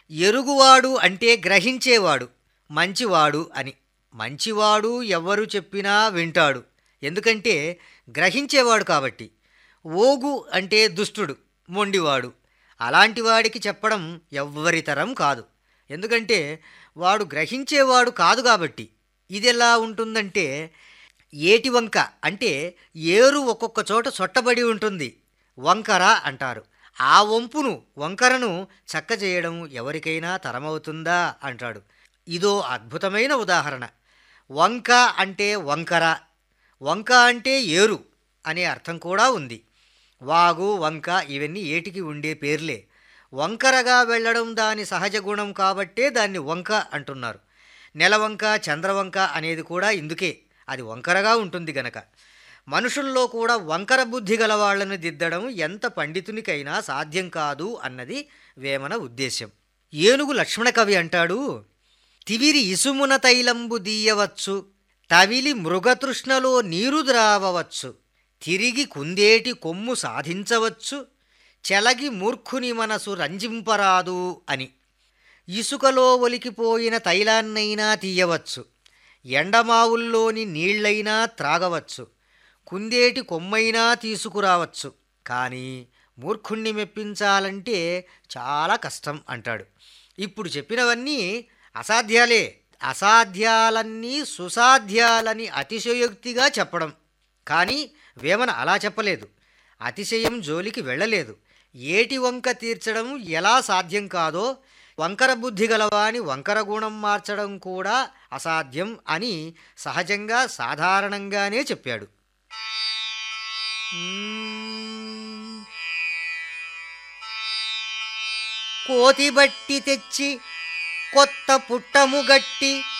ఎరుగువాడు అంటే గ్రహించేవాడు మంచివాడు అని మంచివాడు ఎవ్వరు చెప్పినా వింటాడు ఎందుకంటే గ్రహించేవాడు కాబట్టి ఓగు అంటే దుష్టుడు మొండివాడు అలాంటి వాడికి చెప్పడం ఎవ్వరితరం కాదు ఎందుకంటే వాడు గ్రహించేవాడు కాదు కాబట్టి ఇది ఎలా ఉంటుందంటే ఏటి వంక అంటే ఏరు ఒక్కొక్క చోట సొట్టబడి ఉంటుంది వంకర అంటారు ఆ వంపును వంకరను చక్క చేయడం ఎవరికైనా తరమవుతుందా అంటాడు ఇదో అద్భుతమైన ఉదాహరణ వంక అంటే వంకర వంక అంటే ఏరు అనే అర్థం కూడా ఉంది వాగు వంక ఇవన్నీ ఏటికి ఉండే పేర్లే వంకరగా వెళ్ళడం దాని సహజ గుణం కాబట్టే దాన్ని వంక అంటున్నారు నెలవంక చంద్రవంక అనేది కూడా ఇందుకే అది వంకరగా ఉంటుంది గనక మనుషుల్లో కూడా వంకర బుద్ధి గల వాళ్ళను దిద్దడం ఎంత పండితునికైనా సాధ్యం కాదు అన్నది వేమన ఉద్దేశ్యం ఏనుగు లక్ష్మణ కవి అంటాడు తివిరి ఇసుమున తైలంబు దీయవచ్చు తవిలి మృగతృష్ణలో నీరు ద్రావవచ్చు తిరిగి కుందేటి కొమ్ము సాధించవచ్చు చెలగి మూర్ఖుని మనసు రంజింపరాదు అని ఇసుకలో ఒలికిపోయిన తైలాన్నైనా తీయవచ్చు ఎండమావుల్లోని నీళ్లైనా త్రాగవచ్చు కుందేటి కొమ్మైనా తీసుకురావచ్చు కానీ మూర్ఖుణ్ణి మెప్పించాలంటే చాలా కష్టం అంటాడు ఇప్పుడు చెప్పినవన్నీ అసాధ్యాలే అసాధ్యాలన్నీ సుసాధ్యాలని అతిశయోక్తిగా చెప్పడం కానీ వేమన అలా చెప్పలేదు అతిశయం జోలికి వెళ్ళలేదు ఏటి వంక తీర్చడం ఎలా సాధ్యం కాదో వంకర బుద్ధి గలవాని వంకర గుణం మార్చడం కూడా అసాధ్యం అని సహజంగా సాధారణంగానే చెప్పాడు మ్మ్. కోతి బట్టి తెచ్చి కొత్త పుట్టము గట్టి